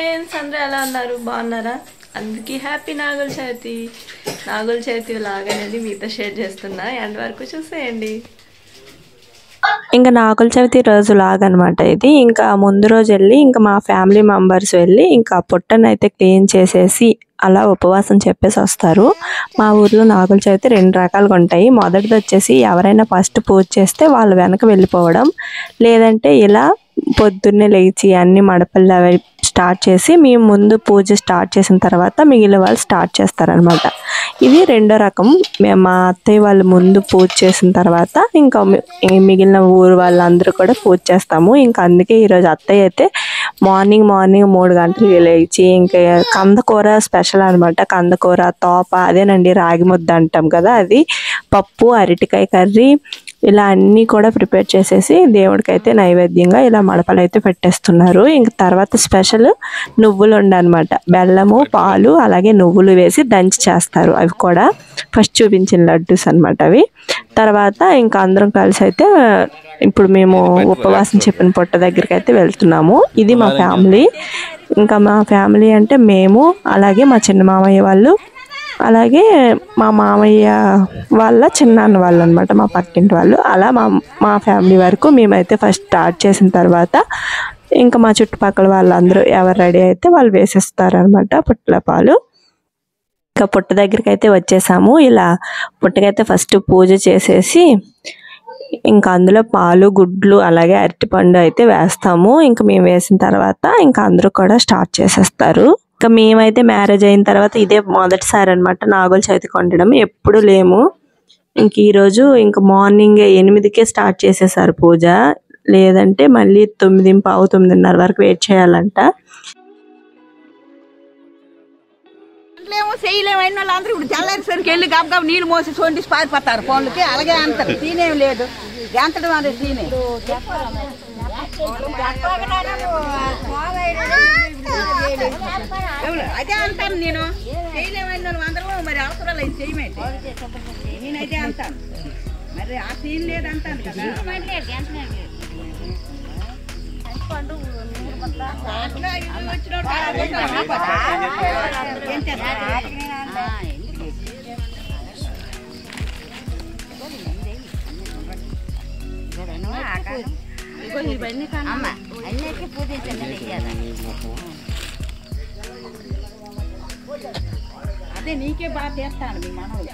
Friends అందరూ ఎలా ఉన్నారు బాగున్నారా అందుకే హ్యాపీ నాగుల చవితి నాగుల చవితి లాగ్ అనేది మీతో షేర్ చేస్తున్నా ఎండ్ వరకు చూసేయండి ఇంకా నాగుల చవితి రోజు లాగనమాట ఇది ఇంకా ముందు రోజు వెళ్ళి ఇంకా మా ఫ్యామిలీ మెంబర్స్ వెళ్ళి ఇంకా పుట్టను అయితే క్లీన్ చేసేసి అలా ఉపవాసం చెప్పేసి వస్తారు మా ఊర్లో నాగుల చవితి రెండు రకాలుగా ఉంటాయి మొదటిది వచ్చేసి ఎవరైనా ఫస్ట్ పూజ చేస్తే వాళ్ళు వెనక వెళ్ళిపోవడం లేదంటే ఇలా పొద్దున్నే లేచి అన్ని మడపల్లి అవి స్టార్ట్ చేసి మేము ముందు పూజ స్టార్ట్ చేసిన తర్వాత మిగిలిన వాళ్ళు స్టార్ట్ చేస్తారనమాట ఇది రెండో రకం మేము మా అత్తయ్య వాళ్ళు ముందు పూజ చేసిన తర్వాత ఇంకా మి- ఈ మిగిలిన ఊరు వాళ్ళందరూ కూడా పూజ చేస్తాము ఇంకా అందుకే ఈరోజు అత్తయ్య అయితే మార్నింగ్ మార్నింగ్ మూడు గంటలకు లేచి ఇంకా కందకూర స్పెషల్ అనమాట కందకూర తోప అదేనండి రాగి ముద్ద అంటాం కదా అది పప్పు అరటికాయ కర్రీ ఇలా అన్నీ కూడా ప్రిపేర్ చేసేసి దేవుడికి అయితే నైవేద్యంగా ఇలా మడపలు అయితే పెట్టేస్తున్నారు ఇంక తర్వాత స్పెషల్ నువ్వులు ఉండనమాట బెల్లము పాలు అలాగే నువ్వులు వేసి దంచి చేస్తారు అవి కూడా ఫస్ట్ చూపించిన లడ్డూస్ అన్నమాట అవి తర్వాత ఇంకా అందరం కలిసి అయితే ఇప్పుడు మేము ఉపవాసం చెప్పిన పొట్ట దగ్గరికి అయితే వెళ్తున్నాము ఇది మా ఫ్యామిలీ ఇంకా మా ఫ్యామిలీ అంటే మేము అలాగే మా చిన్న మామయ్య వాళ్ళు అలాగే మా మామయ్య వాళ్ళ చిన్నాన్న వాళ్ళు అనమాట మా పక్కింటి వాళ్ళు అలా మా మా ఫ్యామిలీ వరకు మేమైతే ఫస్ట్ స్టార్ట్ చేసిన తర్వాత ఇంకా మా చుట్టుపక్కల వాళ్ళందరూ ఎవరు రెడీ అయితే వాళ్ళు వేసేస్తారనమాట పుట్ల పాలు ఇంకా పుట్ట దగ్గరికి అయితే వచ్చేసాము ఇలా పుట్టకైతే ఫస్ట్ పూజ చేసేసి ఇంకా అందులో పాలు గుడ్లు అలాగే అరటిపండు అయితే వేస్తాము ఇంకా మేము వేసిన తర్వాత ఇంకా అందరూ కూడా స్టార్ట్ చేసేస్తారు ఇంకా మేమైతే మ్యారేజ్ అయిన తర్వాత ఇదే మొదటిసారి అనమాట నాగుల చవితి కొండడం ఎప్పుడు లేము ఇంక ఈరోజు ఇంకా మార్నింగ్ ఎనిమిదికే స్టార్ట్ చేసేసారు పూజ లేదంటే మళ్ళీ తొమ్మిది పావు తొమ్మిదిన్నర వరకు వెయిట్ చేయాలంట ఏమో చేయలేము అయిన వాళ్ళు అందరూ ఇప్పుడు తెల్లారిసరికి వెళ్ళి గబ గబ నీళ్ళు మోసి సొంటి పారిపోతారు ఫోన్లకి అలాగే అంటారు తీనేం లేదు ఎంతడం అదే తీనే ఎవరు? అదే అంటాను నేను చేయలేమైన వాళ్ళు అందరూ మరి అవసరాలు అయితే చేయమేంటి నేనైతే అంటాను మరి ఆ సీన్ లేదు అంటాను కదా అట్లా ఇల్లు వచ్చినోడు ఏం చేస్తారు? అన్నిటికీ పూజించండి చెయ్యాలి అదే నీకే బాగా చేస్తాను మీ మనవలు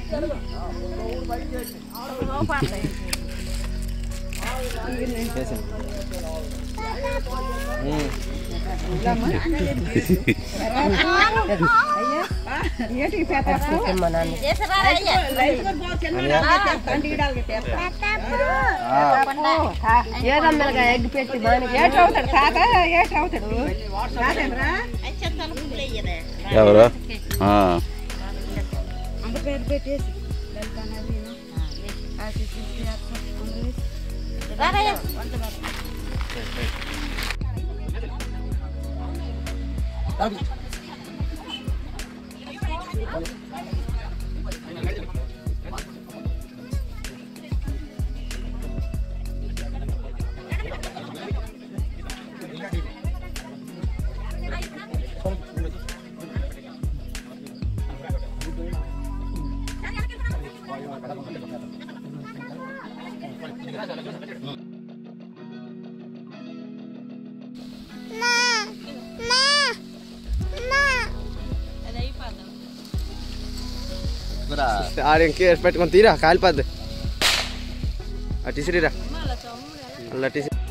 ఏంటి పేతాపు ఏదమ్మగా ఎగ్ పెట్టి ఏటవుతాడు తాత ఏటవుతాడు తాతేమ్రా ఎవరు ఆ. పేరు పెట్టేసి ఆడ ఇంకే పెట్టుకొని తీరా కాలిపోద్ది అటు ఇసిరిరా అలా అటు ఇసిరి.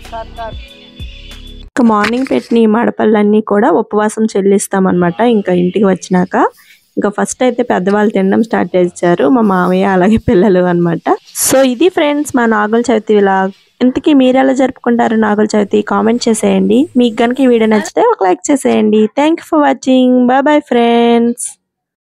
ఇంకా మార్నింగ్ పెట్టిన ఈ మడపళ్ళన్నీ కూడా ఉపవాసం చెల్లిస్తామన్నమాట ఇంకా ఇంటికి వచ్చినాక ఇంకా ఫస్ట్ అయితే పెద్దవాళ్ళు తినడం స్టార్ట్ చేశారు మా మామయ్య అలాగే పిల్లలు అన్నమాట సో ఇది ఫ్రెండ్స్ మా నాగుల చవితి ఇలా ఇంతకీ మీరు ఎలా జరుపుకుంటారు నాగుల చవితి కామెంట్ చేసేయండి మీకు కనుక ఈ వీడియో నచ్చితే ఒక లైక్ చేసేయండి thank you for watching bye bye friends